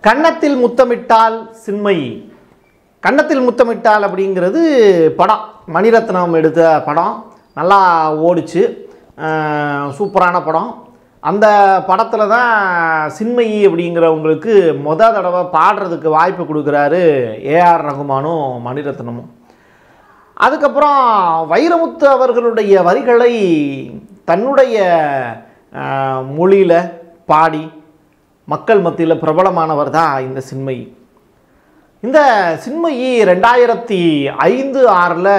கன்னத்தில் முத்தமிட்டால் சின்மயி கன்னத்தில் முத்தமிட்டால் அப்படிங்கிறது படம் மணிரத்னம் எடுத்த படம் நல்லா ஓடிச்சு அஹ் சூப்பரான படம் அந்த படத்தில் தான் சின்மயி அப்படிங்கிறவங்களுக்கு மொத தடவை பாடுறதுக்கு வாய்ப்பு கொடுக்குறாரு ஏஆர் ரகுமானும் மணிரத்னமும் அதுக்கப்புறம் வைரமுத்து அவர்களுடைய வரிகளை தன்னுடைய மொழியில் பாடி மக்கள் மத்தியில் பிரபலமானவர் தான் இந்த சின்மயி இந்த சின்மயி ரெண்டாயிரத்தி ஐந்து ஆறில்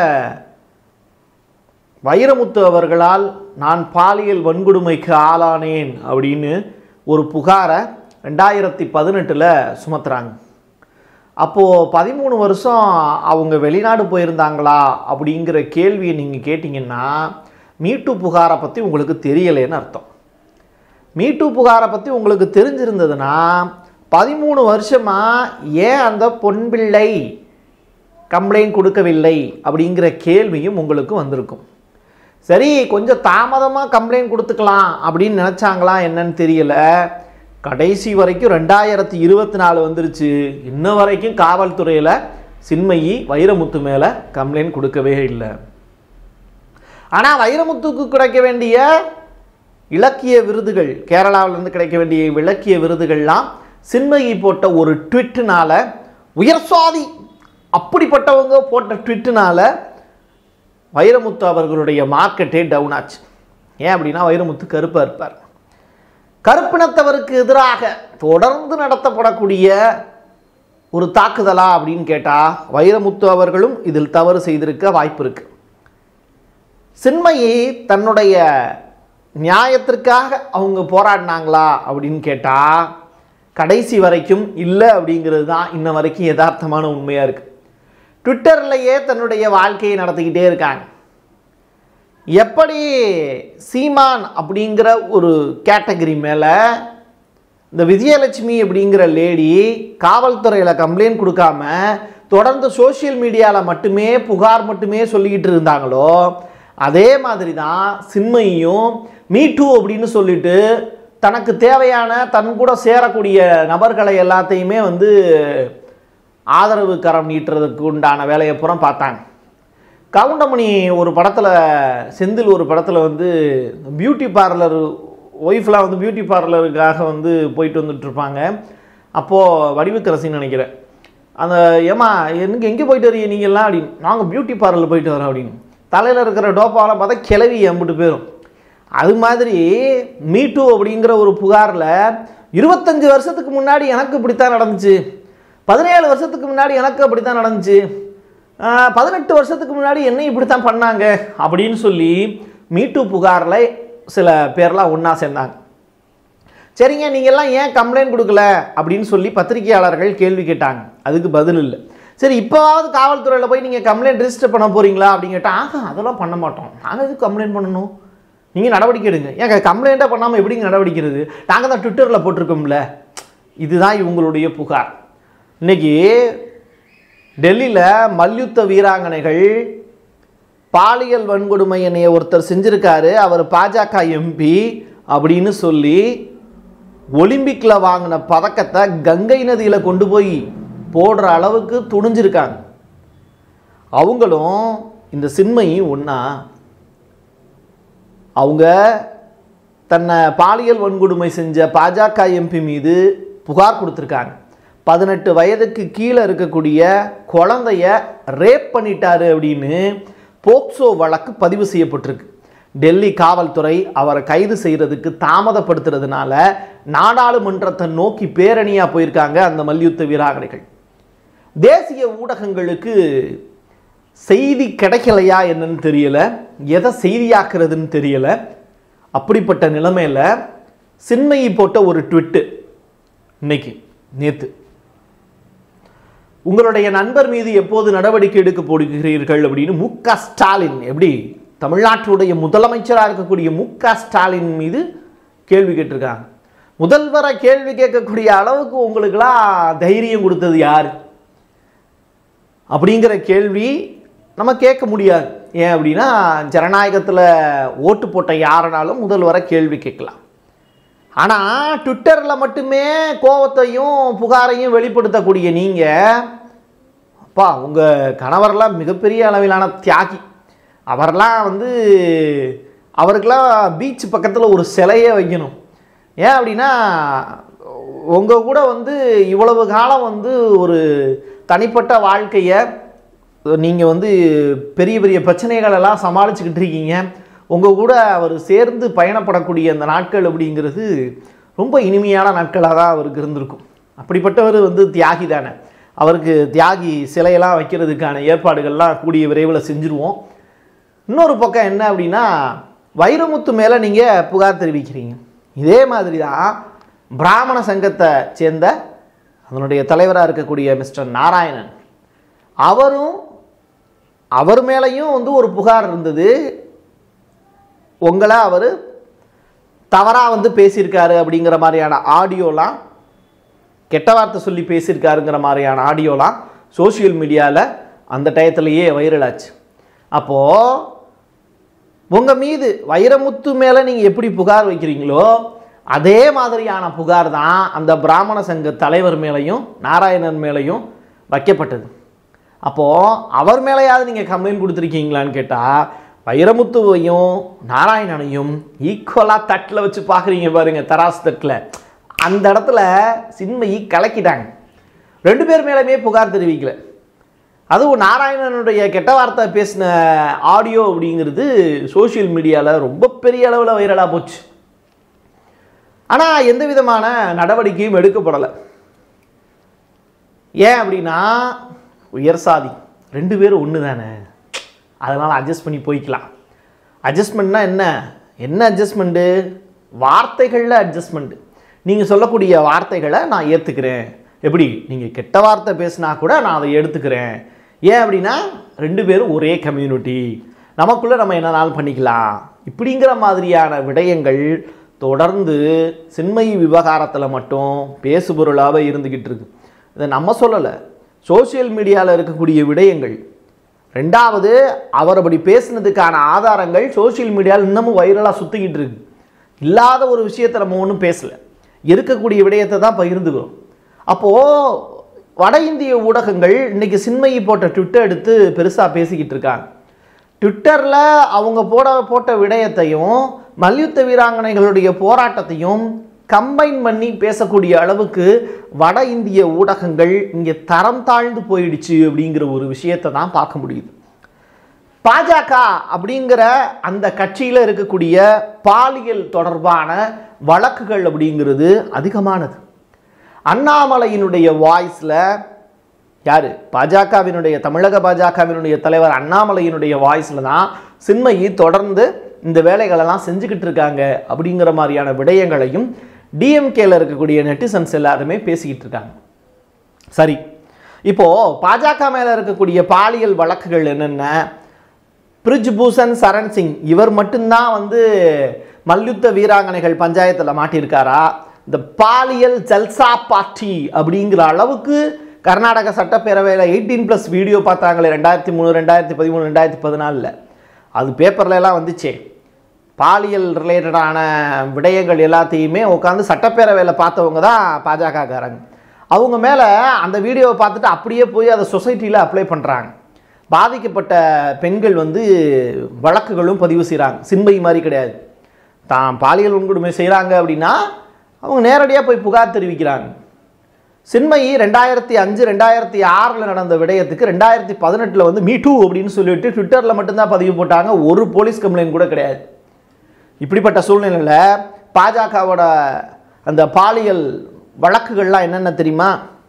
வைரமுத்து அவர்களால் நான் பாலியல் வன்கொடுமைக்கு ஆளானேன் அப்படின்னு ஒரு புகாரை ரெண்டாயிரத்தி பதினெட்டில் சுமத்துறாங்க அப்போது பதிமூணு வருஷம் அவங்க வெளிநாடு போயிருந்தாங்களா அப்படிங்கிற கேள்வியை நீங்கள் கேட்டிங்கன்னா மீட்டு புகாரை பற்றி உங்களுக்கு தெரியலைன்னு அர்த்தம் மீட்டு புகாரை பற்றி உங்களுக்கு தெரிஞ்சிருந்ததுன்னா பதிமூணு வருஷமாக ஏன் அந்த பொன்பிள்ளை கம்ப்ளைண்ட் கொடுக்கவில்லை அப்படிங்கிற கேள்வியும் உங்களுக்கு வந்திருக்கும் சரி கொஞ்சம் தாமதமாக கம்ப்ளைண்ட் கொடுத்துக்கலாம் அப்படின்னு நினச்சாங்களா என்னன்னு தெரியல கடைசி வரைக்கும் ரெண்டாயிரத்தி இருபத்தி நாலு வந்துருச்சு இன்ன வரைக்கும் காவல்துறையில் சின்மயி வைரமுத்து மேலே கம்ப்ளைண்ட் கொடுக்கவே இல்லை ஆனால் வைரமுத்துக்கு கிடைக்க வேண்டிய இலக்கிய விருதுகள் கேரளாவிலேருந்து கிடைக்க வேண்டிய இலக்கிய விருதுகள்லாம் சின்மயி போட்ட ஒரு ட்விட்டுனால உயர்சாதி அப்படிப்பட்டவங்க போட்ட ட்விட்டுனால வைரமுத்து அவர்களுடைய மார்க்கெட்டே டவுன் ஆச்சு ஏன் அப்படின்னா வைரமுத்து கருப்பாக இருப்பார் கருப்பினத்தவருக்கு எதிராக தொடர்ந்து நடத்தப்படக்கூடிய ஒரு தாக்குதலா அப்படின்னு கேட்டால் வைரமுத்து அவர்களும் இதில் தவறு செய்திருக்க வாய்ப்பு இருக்கு சின்மயி தன்னுடைய நியாயத்திற்காக அவங்க போராடினாங்களா அப்படின்னு கேட்டால் கடைசி வரைக்கும் இல்லை அப்படிங்கிறது தான் இன்ன வரைக்கும் யதார்த்தமான உண்மையாக இருக்குது ட்விட்டர்லையே தன்னுடைய வாழ்க்கையை நடத்திக்கிட்டே இருக்காங்க எப்படி சீமான் அப்படிங்கிற ஒரு கேட்டகரி மேலே இந்த விஜயலட்சுமி அப்படிங்கிற லேடி காவல்துறையில் கம்ப்ளைண்ட் கொடுக்காம தொடர்ந்து சோஷியல் மீடியாவில் மட்டுமே புகார் மட்டுமே சொல்லிக்கிட்டு இருந்தாங்களோ அதே மாதிரி தான் சின்மையும் மீ டூ அப்படின்னு சொல்லிட்டு தனக்கு தேவையான தன் கூட சேரக்கூடிய நபர்களை எல்லாத்தையுமே வந்து ஆதரவு கரம் நீட்டுறதுக்கு உண்டான வேலையை புறம் பார்த்தாங்க கவுண்டமணி ஒரு படத்தில் செந்தில் ஒரு படத்தில் வந்து பியூட்டி பார்லர் ஒய்ஃப்லாம் வந்து பியூட்டி பார்லருக்காக வந்து போயிட்டு வந்துட்டு இருப்பாங்க அப்போது வடிவுக்கரசின்னு நினைக்கிறேன் அந்த ஏமா எனக்கு எங்கே போயிட்டு வரீங்க நீங்கள்லாம் அப்படின்னு நாங்கள் பியூட்டி பார்லர் போயிட்டு வரோம் அப்படின்னு தலையில் இருக்கிற டோப்பாவெல்லாம் பார்த்தா கிளவி எம்பிட்டு போயிடும் அது மாதிரி மீட்டு அப்படிங்கிற ஒரு புகாரில் இருபத்தஞ்சு வருஷத்துக்கு முன்னாடி எனக்கு இப்படித்தான் நடந்துச்சு பதினேழு வருஷத்துக்கு முன்னாடி எனக்கு அப்படித்தான் நடந்துச்சு ஆஹ், பதினெட்டு வருஷத்துக்கு முன்னாடி என்னை இப்படித்தான் பண்ணாங்க அப்படின்னு சொல்லி மீட்டு புகாரில் சில பேர்லாம் ஒன்றா சேர்ந்தாங்க சரிங்க நீங்கள்லாம் ஏன் கம்ப்ளைண்ட் கொடுக்கல அப்படின்னு சொல்லி பத்திரிகையாளர்கள் கேள்வி கேட்டாங்க அதுக்கு பதில் இல்லை சரி இப்போவாவது காவல்துறையில் போய் நீங்கள் கம்ப்ளைண்ட் ரிஜிஸ்டர் பண்ண போகிறீங்களா அப்படின்னு கேட்டால் ஆஹா அதெல்லாம் பண்ண மாட்டோம் நாங்கள் எதுக்கு கம்ப்ளைண்ட் பண்ணணும் நீங்கள் நடவடிக்கை எடுங்க ஏங்க கம்ப்ளைண்ட்டே பண்ணாமல் எப்படிங்க நடவடிக்கை எடுது நாங்கள் தான் ட்விட்டரில் போட்டிருக்கோம்ல இதுதான் இவங்களுடைய புகார் இன்னைக்கு டெல்லியில் மல்யுத்த வீராங்கனைகள் பாலியல் வன்கொடுமை என்னைய ஒருத்தர் செஞ்சிருக்காரு அவர் பாஜக எம்பி அப்படின்னு சொல்லி ஒலிம்பிக்கில் வாங்கின பதக்கத்தை கங்கை நதியில் கொண்டு போய் போடுற அளவுக்கு துணிஞ்சிருக்காங்க அவங்களும் இந்த சின்மையும் ஒன்றா அவங்க தன்னை பாலியல் வன்கொடுமை செஞ்ச பாஜக எம்பி மீது புகார் கொடுத்துருக்காங்க பதினெட்டு வயதுக்கு கீழே இருக்கக்கூடிய குழந்தைய ரேப் பண்ணிட்டாரு அப்படின்னு போக்சோ வழக்கு பதிவு செய்யப்பட்டிருக்கு டெல்லி காவல்துறை அவரை கைது செய்கிறதுக்கு தாமதப்படுத்துறதுனால நாடாளுமன்றத்தை நோக்கி பேரணியாக போயிருக்காங்க அந்த மல்யுத்த வீராங்கனைகள் தேசிய ஊடகங்களுக்கு செய்தி கிடைக்கலையா என்னன்னு தெரியல எதை செய்தியாக்குறதுன்னு தெரியல அப்படிப்பட்ட நிலைமையில் சின்மயி போட்ட ஒரு ட்விட்டு இன்னைக்கு நேத்து உங்களுடைய நண்பர் மீது எப்போது நடவடிக்கை எடுக்க போடுகிறீர்கள் அப்படின்னு மு க ஸ்டாலின் எப்படி தமிழ்நாட்டுடைய முதலமைச்சராக இருக்கக்கூடிய மு க ஸ்டாலின் மீது கேள்வி கேட்டிருக்காங்க முதல்வரை கேள்வி கேட்கக்கூடிய அளவுக்கு உங்களுக்கெல்லாம் தைரியம் கொடுத்தது யார் அப்படிங்கிற கேள்வி நம்ம கேட்க முடியாது ஏன் அப்படின்னா ஜனநாயகத்தில் ஓட்டு போட்ட யாருனாலும் முதல்வரை கேள்வி கேட்கலாம் ஆனால் ட்விட்டரில் மட்டுமே கோவத்தையும் புகாரையும் வெளிப்படுத்தக்கூடிய நீங்கள் அப்பா உங்கள் கணவர்லாம் மிகப்பெரிய அளவிலான தியாகி அவரெல்லாம் வந்து அவருக்கெல்லாம் பீச் பக்கத்தில் ஒரு சிலையே வைக்கணும் ஏன் அப்படின்னா உங்கள் கூட வந்து இவ்வளவு காலம் வந்து ஒரு தனிப்பட்ட வாழ்க்கையை நீங்கள் வந்து பெரிய பெரிய பிரச்சனைகள் எல்லாம் சமாளிச்சுக்கிட்டு இருக்கீங்க உங்கள் கூட அவர் சேர்ந்து பயணப்படக்கூடிய அந்த நாட்கள் அப்படிங்கிறது ரொம்ப இனிமையான நாட்களாக தான் அவருக்கு இருந்திருக்கும் அப்படிப்பட்டவர் வந்து தியாகி தானே அவருக்கு தியாகி சிலையெல்லாம் வைக்கிறதுக்கான ஏற்பாடுகள்லாம் கூடிய விரைவில் செஞ்சுருவோம் இன்னொரு பக்கம் என்ன அப்படின்னா வைரமுத்து மேலே நீங்கள் புகார் தெரிவிக்கிறீங்க இதே மாதிரி தான் பிராமண சங்கத்தை சேர்ந்த அதனுடைய தலைவராக இருக்கக்கூடிய மிஸ்டர் நாராயணன் அவரும் அவர் மேலேயும் வந்து ஒரு புகார் இருந்தது உங்களை அவர் தவறாக வந்து பேசியிருக்காரு அப்படிங்கிற மாதிரியான ஆடியோலாம் கெட்ட வார்த்தை சொல்லி பேசியிருக்காருங்கிற மாதிரியான ஆடியோலாம் சோஷியல் மீடியாவில் அந்த டயத்துலேயே வைரல் ஆச்சு அப்போது உங்கள் மீது வைரமுத்து மேலே நீங்கள் எப்படி புகார் வைக்கிறீங்களோ அதே மாதிரியான புகார் தான் அந்த பிராமண சங்க தலைவர் மேலேயும் நாராயணன் மேலேயும் வைக்கப்பட்டது அப்போது அவர் மேலேயாவது நீங்கள் கம்ப்ளைண்ட் கொடுத்துருக்கீங்களான்னு கேட்டால் வைரமுத்துவையும் நாராயணனையும் ஈக்குவலாக தட்டில் வச்சு பார்க்குறீங்க பாருங்க தராசு தட்டில் அந்த இடத்துல சின்மயி கலக்கிட்டாங்க ரெண்டு பேர் மேலேயுமே புகார் தெரிவிக்கல அதுவும் நாராயணனுடைய கெட்ட வார்த்தை பேசின ஆடியோ அப்படிங்கிறது சோஷியல் மீடியாவில் ரொம்ப பெரிய அளவில் வைரலாக போச்சு ஆனால் எந்த விதமான நடவடிக்கையும் எடுக்கப்படலை ஏன் அப்படின்னா உயர் சாதி ரெண்டு பேரும் ஒன்று தானே அதனால் அட்ஜஸ்ட் பண்ணி போய்க்கலாம் அட்ஜஸ்ட்மெண்ட்னா என்ன என்ன அட்ஜஸ்ட்மெண்ட்டு வார்த்தைகளில் அட்ஜஸ்ட்மெண்ட்டு நீங்கள் சொல்லக்கூடிய வார்த்தைகளை நான் ஏற்றுக்கிறேன் எப்படி நீங்கள் கெட்ட வார்த்தை பேசினா கூட நான் அதை எடுத்துக்கிறேன் ஏன் அப்படின்னா ரெண்டு பேரும் ஒரே கம்யூனிட்டி நமக்குள்ளே நம்ம என்னனாலும் பண்ணிக்கலாம் இப்படிங்கிற மாதிரியான விடயங்கள் தொடர்ந்து சின்மயி விவகாரத்தில் மட்டும் பேசுபொருளாக இருந்துக்கிட்டு இருக்கு இதை நம்ம சொல்லலை சோஷியல் மீடியாவில் இருக்கக்கூடிய விடயங்கள் ரெண்டாவது அவர் அப்படி பேசுனதுக்கான ஆதாரங்கள் சோஷியல் மீடியாவில் இன்னமும் வைரலாக சுற்றிக்கிட்டு இருக்கு இல்லாத ஒரு விஷயத்தை நம்ம ஒன்றும் பேசலை இருக்கக்கூடிய விடயத்தை தான் பகிர்ந்துக்கிறோம் அப்போது வட இந்திய ஊடகங்கள் இன்னைக்கு சின்மயி போட்ட ட்விட்டர் எடுத்து பெருசாக பேசிக்கிட்டு இருக்காங்க ட்விட்டரில் அவங்க போட போட்ட விடயத்தையும் மல்யுத்த வீராங்கனைகளுடைய போராட்டத்தையும் கம்பைன் பண்ணி பேசக்கூடிய அளவுக்கு வட இந்திய ஊடகங்கள் இங்கே தரம் தாழ்ந்து போயிடுச்சு அப்படிங்கிற ஒரு விஷயத்தை தான் பார்க்க முடியுது பாஜக அப்படிங்கிற அந்த கட்சியில் இருக்கக்கூடிய பாலியல் தொடர்பான வழக்குகள் அப்படிங்கிறது அதிகமானது அண்ணாமலையினுடைய வாய்ஸில் யார் பாஜகவினுடைய தமிழக பாஜகவினுடைய தலைவர் அண்ணாமலையினுடைய வாய்ஸில் தான் சின்மயி தொடர்ந்து இந்த வேலைகளெல்லாம் செஞ்சுக்கிட்டு இருக்காங்க அப்படிங்கிற மாதிரியான விடயங்களையும் டிஎம்கேல இருக்கக்கூடிய நெட்டிசன்ஸ் எல்லாருமே பேசிக்கிட்டு இருக்காங்க சரி இப்போது பாஜக மேலே இருக்கக்கூடிய பாலியல் வழக்குகள் என்னென்ன பிரிஜ்பூஷன் சரண் சிங் இவர் மட்டும்தான் வந்து மல்யுத்த வீராங்கனைகள் பஞ்சாயத்தில் மாட்டியிருக்காரா இந்த பாலியல் ஜல்சா பார்ட்டி அப்படிங்கிற அளவுக்கு கர்நாடக சட்டப்பேரவையில் எயிட்டீன் ப்ளஸ் வீடியோ பார்த்தாங்களே ரெண்டாயிரத்தி மூணு ரெண்டாயிரத்தி பதிமூணு ரெண்டாயிரத்தி பதினாலில் அது பேப்பர்ல எல்லாம் வந்துச்சே பாலியல் ரிலேட்டடான விடயங்கள் எல்லாத்தையுமே உட்காந்து சட்டப்பேரவையில் பார்த்தவங்க தான் பாஜகக்காரங்க அவங்க மேலே அந்த வீடியோவை பார்த்துட்டு அப்படியே போய் அதை சொசைட்டியில் அப்ளை பண்ணுறாங்க பாதிக்கப்பட்ட பெண்கள் வந்து வழக்குகளும் பதிவு செய்கிறாங்க சின்மை மாதிரி கிடையாது தான் பாலியல் வன்கொடுமை செய்கிறாங்க அப்படின்னா அவங்க நேரடியாக போய் புகார் தெரிவிக்கிறாங்க சின்மயி ரெண்டாயிரத்தி அஞ்சு ரெண்டாயிரத்தி ஆறில் நடந்த விடயத்துக்கு ரெண்டாயிரத்தி பதினெட்டில் வந்து மீ டூ அப்படின்னு சொல்லிட்டு ட்விட்டரில் மட்டும்தான் பதிவு போட்டாங்க ஒரு போலீஸ் கம்ப்ளைண்ட் கூட கிடையாது இப்படிப்பட்ட சூழ்நிலையில் பாஜகவோட அந்த பாலியல் வழக்குகள்லாம் என்னென்ன தெரியுமா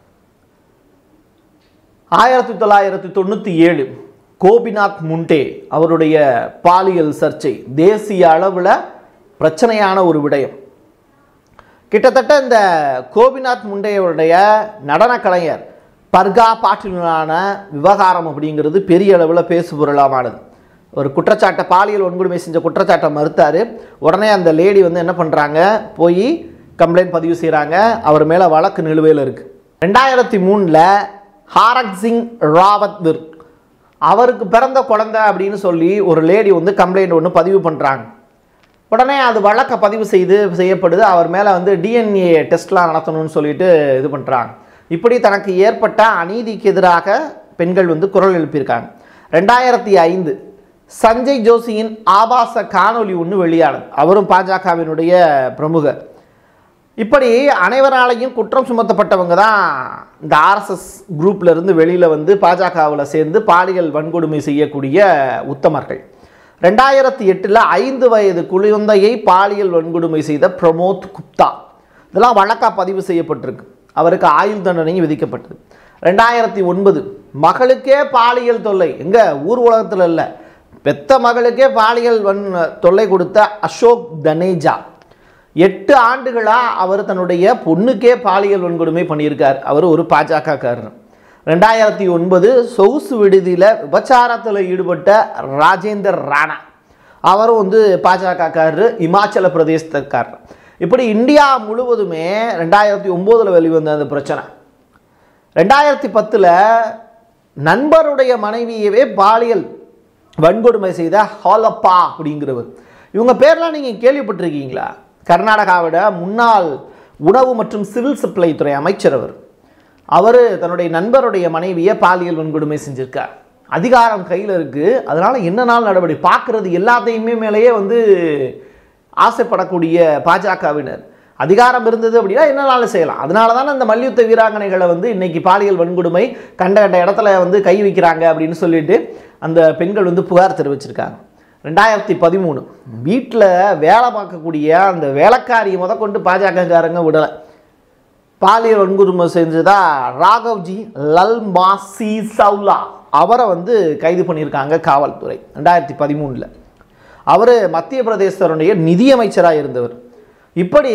ஆயிரத்தி தொள்ளாயிரத்தி தொண்ணூற்றி ஏழு கோபிநாத் முண்டே அவருடைய பாலியல் சர்ச்சை தேசிய அளவில் பிரச்சனையான ஒரு விடயம் கிட்டத்தட்ட இந்த கோபிநாத் முண்டையோடைய நடன கலைஞர் பர்கா பாட்டிலான விவகாரம் அப்படிங்கிறது பெரிய அளவில் பேசுபொருளாமானது ஒரு குற்றச்சாட்டை பாலியல் வன்கொடுமை செஞ்ச குற்றச்சாட்டை மறுத்தார் உடனே அந்த லேடி வந்து என்ன பண்ணுறாங்க போய் கம்ப்ளைண்ட் பதிவு செய்கிறாங்க அவர் மேலே வழக்கு நிலுவையில் இருக்குது ரெண்டாயிரத்தி மூணில் ஹாரக் சிங் ராவத் விர் அவருக்கு பிறந்த குழந்தை அப்படின்னு சொல்லி ஒரு லேடி வந்து கம்ப்ளைண்ட் ஒன்று பதிவு பண்ணுறாங்க உடனே அது வழக்க பதிவு செய்து செய்யப்படுது அவர் மேலே வந்து டிஎன்ஏ டெஸ்ட்லாம் நடத்தணும்னு சொல்லிட்டு இது பண்ணுறாங்க இப்படி தனக்கு ஏற்பட்ட அநீதிக்கு எதிராக பெண்கள் வந்து குரல் எழுப்பியிருக்காங்க ரெண்டாயிரத்தி ஐந்து சஞ்சய் ஜோஷியின் ஆபாச காணொளி ஒன்று வெளியானது அவரும் பாஜகவினுடைய பிரமுகர் இப்படி அனைவராலையும் குற்றம் சுமத்தப்பட்டவங்க தான் இந்த ஆர்எஸ்எஸ் குரூப்ல இருந்து வெளியில் வந்து பாஜகவில் சேர்ந்து பாலியல் வன்கொடுமை செய்யக்கூடிய உத்தமர்கள் ரெண்டாயிரத்தி எட்டில் ஐந்து வயது குழந்தையை பாலியல் வன்கொடுமை செய்த பிரமோத் குப்தா இதெல்லாம் வழக்கா பதிவு செய்யப்பட்டிருக்கு அவருக்கு ஆயுள் தண்டனையும் விதிக்கப்பட்டது ரெண்டாயிரத்தி ஒன்பது மகளுக்கே பாலியல் தொல்லை எங்க ஊர் உலகத்தில் இல்லை பெத்த மகளுக்கே பாலியல் வன் தொல்லை கொடுத்த அசோக் தனேஜா எட்டு ஆண்டுகளாக அவர் தன்னுடைய பொண்ணுக்கே பாலியல் வன்கொடுமை பண்ணியிருக்கார் அவர் ஒரு பாஜகக்காரர் ரெண்டாயிரத்தி ஒன்பது சொகுசு விடுதியில் விபச்சாரத்தில் ஈடுபட்ட ராஜேந்தர் ராணா அவரும் வந்து பாஜகக்காரர் இமாச்சல பிரதேசத்துக்காரர் இப்படி இந்தியா முழுவதுமே ரெண்டாயிரத்தி ஒம்போதில் வெளிவந்த அந்த பிரச்சனை ரெண்டாயிரத்தி பத்தில் நண்பருடைய மனைவியவே பாலியல் வன்கொடுமை செய்த ஹாலப்பா அப்படிங்கிறவர் இவங்க பேர்லாம் நீங்கள் கேள்விப்பட்டிருக்கீங்களா கர்நாடகாவோட முன்னாள் உணவு மற்றும் சிவில் சப்ளை துறை அமைச்சர் அவர் அவர் தன்னுடைய நண்பருடைய மனைவியை பாலியல் வன்கொடுமை செஞ்சிருக்கார் அதிகாரம் கையில் இருக்குது அதனால் என்ன நாள் நடவடிக்கை பார்க்குறது எல்லாத்தையுமே மேலேயே வந்து ஆசைப்படக்கூடிய பாஜகவினர் அதிகாரம் இருந்தது அப்படின்னா என்னனாலும் செய்யலாம் அதனால தானே இந்த மல்யுத்த வீராங்கனைகளை வந்து இன்னைக்கு பாலியல் வன்கொடுமை கண்ட கண்ட இடத்துல வந்து கை வைக்கிறாங்க அப்படின்னு சொல்லிட்டு அந்த பெண்கள் வந்து புகார் தெரிவிச்சிருக்காங்க ரெண்டாயிரத்தி பதிமூணு வீட்டில் வேலை பார்க்கக்கூடிய அந்த வேலைக்காரியை முத கொண்டு பாஜகக்காரங்க விடலை பாலியல் வன்கொடுமை செஞ்சதா ராகவ்ஜி லல்மாசி சவுலா அவரை வந்து கைது பண்ணியிருக்காங்க காவல்துறை ரெண்டாயிரத்தி பதிமூணில் அவர் மத்திய பிரதேசருடைய நிதியமைச்சராக இருந்தவர் இப்படி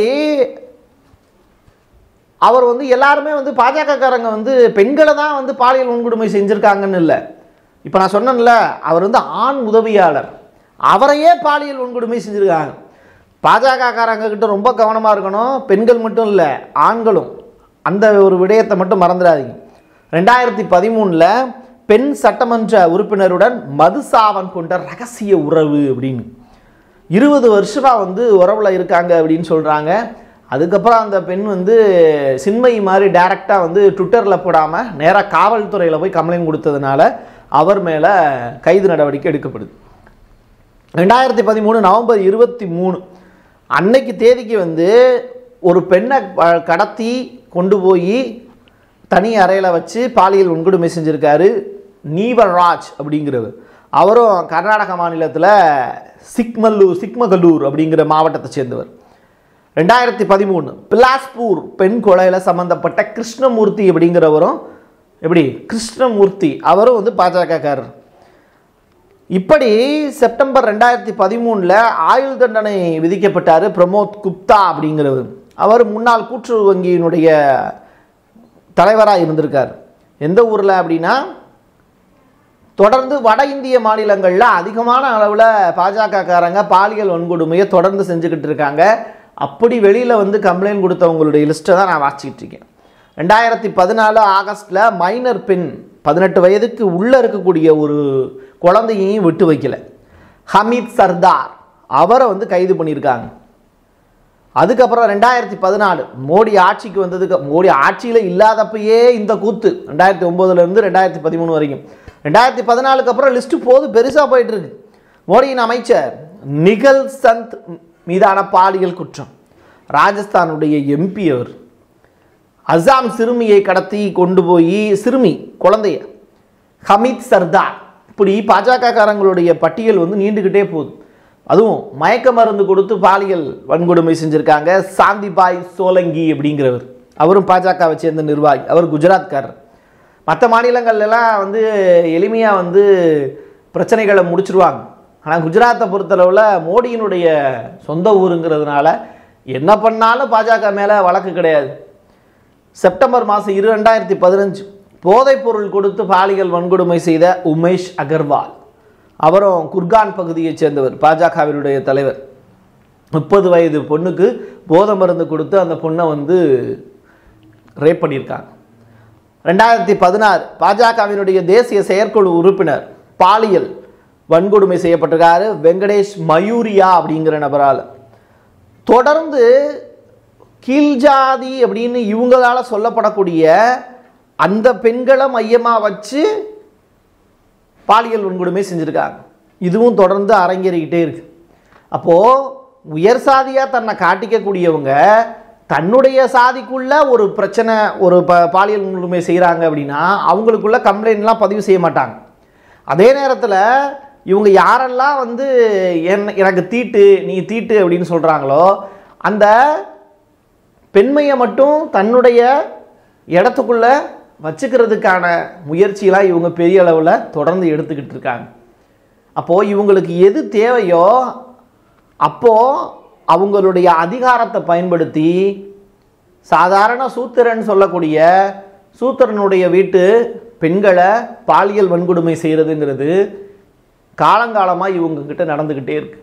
அவர் வந்து எல்லாருமே வந்து பாஜகக்காரங்க வந்து பெண்களை தான் வந்து பாலியல் வன்கொடுமை செஞ்சுருக்காங்கன்னு இல்லை இப்போ நான் சொன்னேன்ல அவர் வந்து ஆண் உதவியாளர் அவரையே பாலியல் வன்கொடுமை செஞ்சுருக்காங்க பாஜகக்காரங்க கிட்ட ரொம்ப கவனமாக இருக்கணும் பெண்கள் மட்டும் இல்லை ஆண்களும் அந்த ஒரு விடயத்தை மட்டும் மறந்துடாதீங்க ரெண்டாயிரத்தி பதிமூணில் பெண் சட்டமன்ற உறுப்பினருடன் மதுசாவன் கொண்ட ரகசிய உறவு அப்படின்னு இருபது வருஷமா வந்து உறவுல இருக்காங்க அப்படின்னு சொல்கிறாங்க அதுக்கப்புறம் அந்த பெண் வந்து சின்மயி மாதிரி டைரெக்டாக வந்து ட்விட்டரில் போடாமல் நேராக காவல்துறையில் போய் கம்ப்ளைண்ட் கொடுத்ததுனால அவர் மேலே கைது நடவடிக்கை எடுக்கப்படுது ரெண்டாயிரத்தி பதிமூணு நவம்பர் இருபத்தி மூணு அன்னைக்கு தேதிக்கு வந்து ஒரு பெண்ணை ப- கடத்தி கொண்டு போய் தனி அறையில் வச்சு பாலியல் வன்கொடுமை செஞ்சுருக்காரு நீவராஜ் அப்படிங்கிறவர் அவரும் கர்நாடக மாநிலத்தில் சிக்மல்லூர் சிக்மகல்லூர் அப்படிங்கிற மாவட்டத்தை சேர்ந்தவர் ரெண்டாயிரத்தி பதிமூணு பிலாஸ்பூர் பெண் கொலையில் சம்மந்தப்பட்ட கிருஷ்ணமூர்த்தி அப்படிங்கிறவரும் எப்படி கிருஷ்ணமூர்த்தி அவரும் வந்து பாஜகக்காரர் இப்படி செப்டம்பர் ரெண்டாயிரத்தி பதிமூணில் ஆயுள் தண்டனை விதிக்கப்பட்டார் பிரமோத் குப்தா அப்படிங்கிறவர் அவர் முன்னாள் கூட்டுறவு வங்கியினுடைய தலைவராக இருந்திருக்கார் எந்த ஊரில் அப்படின்னா தொடர்ந்து வட இந்திய மாநிலங்களில் அதிகமான அளவில் பாஜகக்காரங்க பாலியல் வன்கொடுமையை தொடர்ந்து செஞ்சுக்கிட்டு இருக்காங்க அப்படி வெளியில் வந்து கம்ப்ளைண்ட் கொடுத்தவங்களுடைய லிஸ்ட்டை தான் நான் வாசிக்கிட்டு இருக்கேன் ரெண்டாயிரத்தி பதினாலு ஆகஸ்டில் மைனர் பெண் பதினெட்டு வயதுக்கு உள்ளே இருக்கக்கூடிய ஒரு குழந்தையையும் விட்டு வைக்கல ஹமீத் சர்தார் அவரை வந்து கைது பண்ணியிருக்காங்க அதுக்கப்புறம் ரெண்டாயிரத்தி பதினாலு மோடி ஆட்சிக்கு வந்ததுக்கு மோடி ஆட்சியில் இல்லாதப்பயே இந்த கூத்து ரெண்டாயிரத்தி ஒம்போதுலேருந்து ரெண்டாயிரத்தி பதிமூணு வரைக்கும் ரெண்டாயிரத்தி பதினாலுக்கு அப்புறம் லிஸ்ட்டு போது பெருசாக போயிட்டு இருக்கு மோடியின் அமைச்சர் நிகல் சந்த் மீதான பாலியல் குற்றம் ராஜஸ்தானுடைய எம்பி அவர் அசாம் சிறுமியை கடத்தி கொண்டு போய் சிறுமி குழந்தைய ஹமீத் சர்தார் இப்படி பாஜகக்காரங்களுடைய பட்டியல் வந்து நீண்டுக்கிட்டே போகுது அதுவும் மயக்க மருந்து கொடுத்து பாலியல் வன்கொடுமை செஞ்சுருக்காங்க சாந்திபாய் சோலங்கி அப்படிங்கிறவர் அவரும் பாஜகவை சேர்ந்த நிர்வாகி அவர் குஜராத்காரர் மற்ற மாநிலங்கள்லாம் வந்து எளிமையாக வந்து பிரச்சனைகளை முடிச்சிருவாங்க ஆனால் குஜராத்தை பொறுத்தளவில் மோடியினுடைய சொந்த ஊருங்கிறதுனால என்ன பண்ணாலும் பாஜக மேலே வழக்கு கிடையாது செப்டம்பர் மாதம் இரு ரெண்டாயிரத்தி பதினஞ்சு போதைப்பொருள் கொடுத்து பாலியல் வன்கொடுமை செய்த உமேஷ் அகர்வால் அவரும் குர்கான் பகுதியைச் சேர்ந்தவர் பாஜகவினுடைய தலைவர் முப்பது வயது பொண்ணுக்கு போதை மருந்து கொடுத்து அந்த பொண்ணை வந்து ரேப் பண்ணியிருக்காங்க ரெண்டாயிரத்தி பதினாறு பாஜகவினுடைய தேசிய செயற்குழு உறுப்பினர் பாலியல் வன்கொடுமை செய்யப்பட்டிருக்காரு வெங்கடேஷ் மயூரியா அப்படிங்கிற நபரால் தொடர்ந்து கீழ்ஜாதி அப்படின்னு இவங்களால சொல்லப்படக்கூடிய அந்த பெண்களை மையமாக வச்சு பாலியல் வன்கொடுமை செஞ்சுருக்காங்க இதுவும் தொடர்ந்து அரங்கேறிக்கிட்டே இருக்கு அப்போது உயர் சாதியாக தன்னை காட்டிக்கக்கூடியவங்க தன்னுடைய சாதிக்குள்ள ஒரு பிரச்சனை ஒரு ப பாலியல் வன்கொடுமை செய்கிறாங்க அப்படின்னா அவங்களுக்குள்ள கம்ப்ளைண்ட்லாம் பதிவு செய்ய மாட்டாங்க அதே நேரத்தில் இவங்க யாரெல்லாம் வந்து என் எனக்கு தீட்டு நீ தீட்டு அப்படின்னு சொல்கிறாங்களோ அந்த பெண்மையை மட்டும் தன்னுடைய இடத்துக்குள்ள வச்சுக்கிறதுக்கான முயற்சியெல்லாம் இவங்க பெரிய அளவில் தொடர்ந்து எடுத்துக்கிட்டு இருக்காங்க அப்போது இவங்களுக்கு எது தேவையோ அப்போது அவங்களுடைய அதிகாரத்தை பயன்படுத்தி சாதாரண சூத்திரன் சொல்லக்கூடிய சூத்திரனுடைய வீட்டு பெண்களை பாலியல் வன்கொடுமை செய்கிறதுங்கிறது காலங்காலமாக இவங்கக்கிட்ட நடந்துக்கிட்டே இருக்கு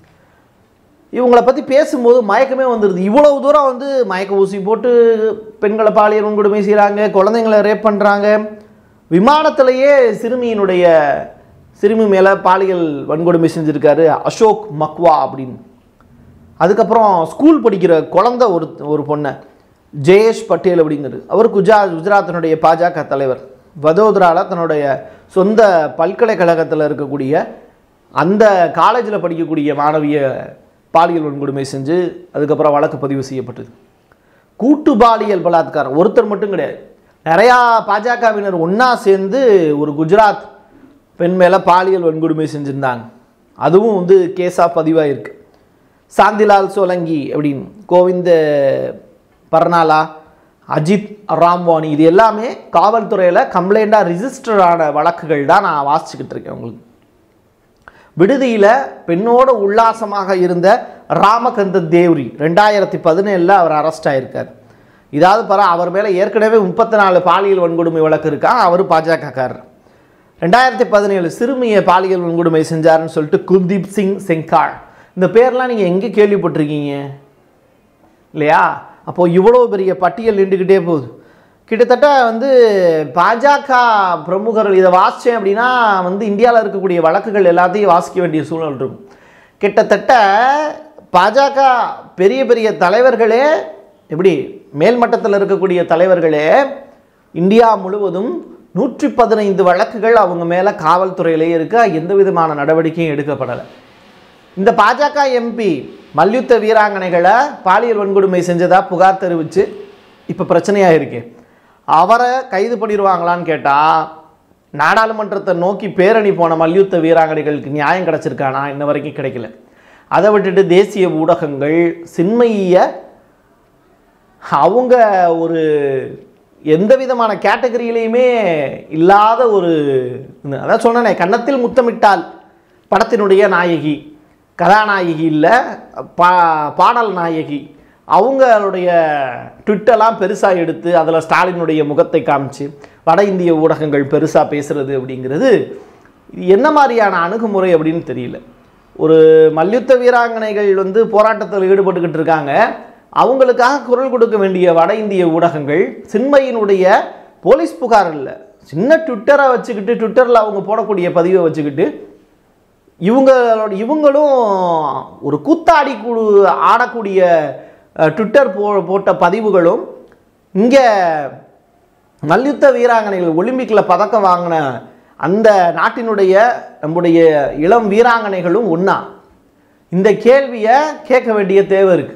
இவங்கள பற்றி பேசும்போது மயக்கமே வந்துடுது இவ்வளவு தூரம் வந்து மயக்க ஊசி போட்டு பெண்களை பாலியல் வன்கொடுமை செய்கிறாங்க குழந்தைங்களை ரேப் பண்ணுறாங்க விமானத்திலேயே சிறுமியினுடைய சிறுமி மேலே பாலியல் வன்கொடுமை செஞ்சுருக்காரு அசோக் மக்வா அப்படின்னு அதுக்கப்புறம் ஸ்கூல் படிக்கிற குழந்தை ஒரு ஒரு பொண்ணை ஜெயேஷ் பட்டேல் அப்படிங்கிறது அவர் குஜராத் குஜராத்தினுடைய பாஜக தலைவர் வதோதராவில் தன்னுடைய சொந்த பல்கலைக்கழகத்தில் இருக்கக்கூடிய அந்த காலேஜில் படிக்கக்கூடிய மாணவிய பாலியல் வன்கொடுமை செஞ்சு அதுக்கப்புறம் வழக்கு பதிவு செய்யப்பட்டது கூட்டு பாலியல் பலாத்காரம் ஒருத்தர் மட்டும் கிடையாது நிறையா பாஜகவினர் ஒன்றா சேர்ந்து ஒரு குஜராத் பெண் மேலே பாலியல் வன்கொடுமை செஞ்சுருந்தாங்க அதுவும் வந்து கேஸாக பதிவாயிருக்கு சாந்திலால் சோலங்கி அப்படின்னு கோவிந்த பர்னாலா அஜித் ராம்வாணி இது எல்லாமே காவல்துறையில் கம்ப்ளைண்ட்டாக ரிஜிஸ்டர் ஆன வழக்குகள் தான் நான் வாசிச்சுக்கிட்டு இருக்கேன் உங்களுக்கு விடுதியில் பெண்ணோட உல்லாசமாக இருந்த ராமகந்த தேவ்ரி ரெண்டாயிரத்தி பதினேழில் அவர் அரெஸ்ட் ஆயிருக்கார் இதாவது பர அவர் மேலே ஏற்கனவே முப்பத்தி நாலு பாலியல் வன்கொடுமை வழக்கு இருக்கா அவர் பாஜகக்காரர் ரெண்டாயிரத்தி பதினேழு சிறுமியை பாலியல் வன்கொடுமை செஞ்சாருன்னு சொல்லிட்டு குல்தீப் சிங் செங்காள் இந்த பேர்லாம் நீங்கள் எங்கே கேள்விப்பட்டிருக்கீங்க இல்லையா அப்போது இவ்வளோ பெரிய பட்டியல் நின்றுக்கிட்டே போகுது கிட்டத்தட்ட வந்து பாஜக பிரமுகர்கள் இதை வாசித்தேன் அப்படின்னா வந்து இந்தியாவில் இருக்கக்கூடிய வழக்குகள் எல்லாத்தையும் வாசிக்க வேண்டிய சூழல் இருக்கும் கிட்டத்தட்ட பாஜக பெரிய பெரிய தலைவர்களே எப்படி மேல்மட்டத்தில் இருக்கக்கூடிய தலைவர்களே இந்தியா முழுவதும் நூற்றி பதினைந்து வழக்குகள் அவங்க மேலே காவல்துறையிலே இருக்க எந்த விதமான நடவடிக்கையும் எடுக்கப்படலை இந்த பாஜக எம்பி மல்யுத்த வீராங்கனைகளை பாலியல் வன்கொடுமை செஞ்சதா புகார் தெரிவித்து இப்போ பிரச்சனையாக இருக்கு அவரை கைது பண்ணிடுவாங்களான்னு கேட்டால் நாடாளுமன்றத்தை நோக்கி பேரணி போன மல்யுத்த வீராங்கனைகளுக்கு நியாயம் கிடச்சிருக்கானா இன்ன வரைக்கும் கிடைக்கல அதை விட்டுட்டு தேசிய ஊடகங்கள் சின்மைய அவங்க ஒரு எந்த விதமான கேட்டகரியிலையுமே இல்லாத ஒரு அதான் சொன்னனே கன்னத்தில் முத்தமிட்டால் படத்தினுடைய நாயகி கதாநாயகி இல்லை பா பாடல் நாயகி அவங்களுடைய ட்விட்டெல்லாம் பெருசாக எடுத்து அதில் ஸ்டாலினுடைய முகத்தை காமிச்சு வட இந்திய ஊடகங்கள் பெருசாக பேசுகிறது அப்படிங்கிறது இது என்ன மாதிரியான அணுகுமுறை அப்படின்னு தெரியல ஒரு மல்யுத்த வீராங்கனைகள் வந்து போராட்டத்தில் ஈடுபட்டுக்கிட்டு இருக்காங்க அவங்களுக்காக குரல் கொடுக்க வேண்டிய வட இந்திய ஊடகங்கள் சின்மையினுடைய போலீஸ் புகார் இல்லை சின்ன ட்விட்டரை வச்சுக்கிட்டு ட்விட்டரில் அவங்க போடக்கூடிய பதிவை வச்சுக்கிட்டு இவங்களோட இவங்களும் ஒரு கூத்தாடி குழு ஆடக்கூடிய அஹ், ட்விட்டர் போ போட்ட பதிவுகளும் இங்கே மல்யுத்த வீராங்கனைகள் ஒலிம்பிக்கில் பதக்கம் வாங்கின அந்த நாட்டினுடைய நம்முடைய இளம் வீராங்கனைகளும் ஒன்றா இந்த கேள்வியை கேட்க வேண்டிய தேவை இருக்குது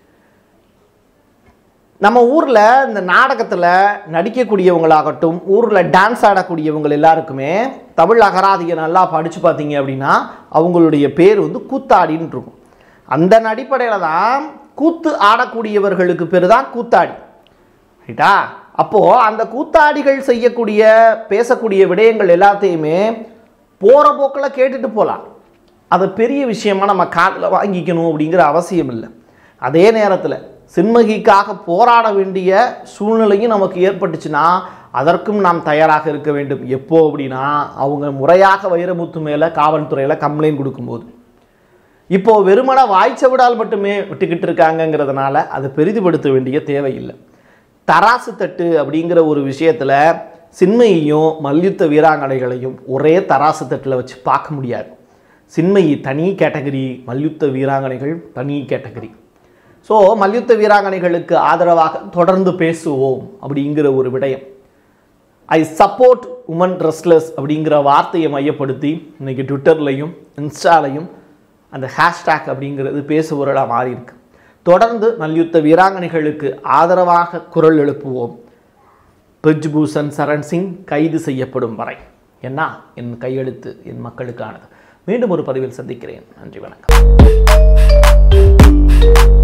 நம்ம ஊரில் இந்த நாடகத்தில் நடிக்கக்கூடியவங்களாகட்டும் ஊரில் டான்ஸ் ஆடக்கூடியவங்க எல்லாருக்குமே தமிழ் அகராதியை நல்லா படித்து பார்த்தீங்க அப்படின்னா அவங்களுடைய பேர் வந்து கூத்தாடின்னு இருக்கும் அந்த அடிப்படையில் தான் கூத்து ஆடக்கூடியவர்களுக்கு பேர் தான் கூத்தாடி ரைட்டா அப்போது அந்த கூத்தாடிகள் செய்யக்கூடிய பேசக்கூடிய விடயங்கள் எல்லாத்தையுமே போகிற போக்கில் கேட்டுட்டு போகலாம் அதை பெரிய விஷயமா நம்ம காதில் வாங்கிக்கணும் அப்படிங்கிற அவசியம் இல்லை அதே நேரத்தில் சின்மகிக்காக போராட வேண்டிய சூழ்நிலையும் நமக்கு ஏற்பட்டுச்சுன்னா அதற்கும் நாம் தயாராக இருக்க வேண்டும் எப்போ அப்படின்னா அவங்க முறையாக வைரமுத்து மேலே காவல்துறையில் கம்ப்ளைண்ட் கொடுக்கும்போது இப்போ வெறுமன வாய்ச்சவிடால் மட்டுமே விட்டுக்கிட்டு இருக்காங்கங்கிறதுனால அதை பெரிதுபடுத்த வேண்டிய தேவையில்லை தராசு தட்டு அப்படிங்கிற ஒரு விஷயத்தில் சின்மையையும் மல்யுத்த வீராங்கனைகளையும் ஒரே தராசு தட்டில் வச்சு பார்க்க முடியாது சின்மயி தனி கேட்டகரி மல்யுத்த வீராங்கனைகள் தனி கேட்டகரி ஸோ மல்யுத்த வீராங்கனைகளுக்கு ஆதரவாக தொடர்ந்து பேசுவோம் அப்படிங்கிற ஒரு விடயம் ஐ சப்போர்ட் உமன் ரெஸ்லர்ஸ் அப்படிங்கிற வார்த்தையை மையப்படுத்தி இன்னைக்கு ட்விட்டர்லையும் இன்ஸ்டாலையும் அந்த ஹேஷ்டேக் அப்படிங்கிறது பேசுபொருளாக மாறி இருக்கு தொடர்ந்து மல்யுத்த வீராங்கனைகளுக்கு ஆதரவாக குரல் எழுப்புவோம் பிரிஜ்பூஷன் சரண் சிங் கைது செய்யப்படும் வரை என்ன என் கையெழுத்து என் மக்களுக்கானது மீண்டும் ஒரு பதிவில் சந்திக்கிறேன் நன்றி வணக்கம்